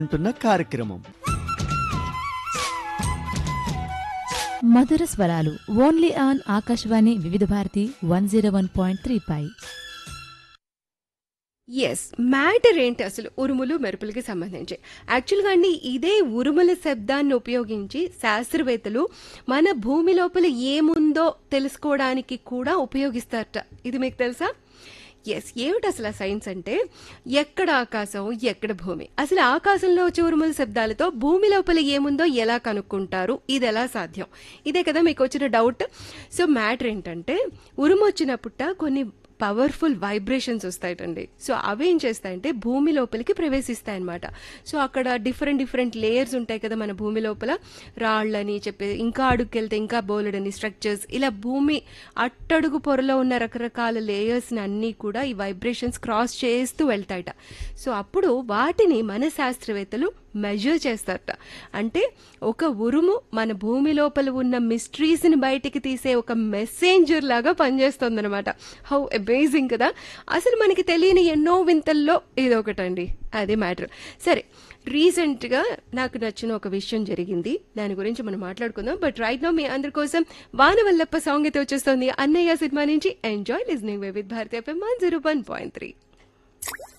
అంటున్న కార్యక్రమం మధుర స్వరాలు only on Akashvani Vividh Bharati one zero one point three పై ఎస్ మ్యాటర్ ఏంటి అసలు ఉరుములు మెరుపులకి సంబంధించి యాక్చువల్గా అండి ఇదే ఉరుముల శబ్దాన్ని ఉపయోగించి శాస్త్రవేత్తలు మన భూమి లోపల ఏముందో తెలుసుకోవడానికి కూడా ఉపయోగిస్తారట ఇది మీకు తెలుసా ఎస్ ఏమిటి అసలు ఆ సైన్స్ అంటే ఎక్కడ ఆకాశం ఎక్కడ భూమి అసలు ఆకాశంలో వచ్చే ఉరుముల శబ్దాలతో భూమి లోపల ఏముందో ఎలా కనుక్కుంటారు ఇది ఎలా సాధ్యం ఇదే కదా మీకు వచ్చిన డౌట్ సో మ్యాటర్ ఏంటంటే ఉరుము వచ్చినప్పుట కొన్ని పవర్ఫుల్ వైబ్రేషన్స్ వస్తాయటండి సో అవి ఏం చేస్తాయంటే భూమి లోపలికి ప్రవేశిస్తాయన్నమాట సో అక్కడ డిఫరెంట్ డిఫరెంట్ లేయర్స్ ఉంటాయి కదా మన భూమి లోపల రాళ్ళని చెప్పి ఇంకా అడుగుకెళ్తే ఇంకా బోలెడని స్ట్రక్చర్స్ ఇలా భూమి అట్టడుగు పొరలో ఉన్న రకరకాల లేయర్స్ని అన్నీ కూడా ఈ వైబ్రేషన్స్ క్రాస్ చేస్తూ వెళ్తాయట సో అప్పుడు వాటిని మన శాస్త్రవేత్తలు మెజర్ చేస్తారట అంటే ఒక ఉరుము మన భూమి లోపల ఉన్న మిస్టరీస్ని బయటికి తీసే ఒక మెసెంజర్ లాగా పనిచేస్తుందన్నమాట హౌ అమేజింగ్ కదా అసలు మనకి తెలియని ఎన్నో వింతల్లో ఇదొకటండి అదే మ్యాటర్ సరే రీసెంట్గా నాకు నచ్చిన ఒక విషయం జరిగింది దాని గురించి మనం మాట్లాడుకుందాం బట్ రైట్ నో మీ అందరి కోసం వానవల్లప్ప సాంగ్ అయితే వచ్చేస్తుంది అన్నయ్య సినిమా నుంచి enjoy listening with Bharati FM one zero one point three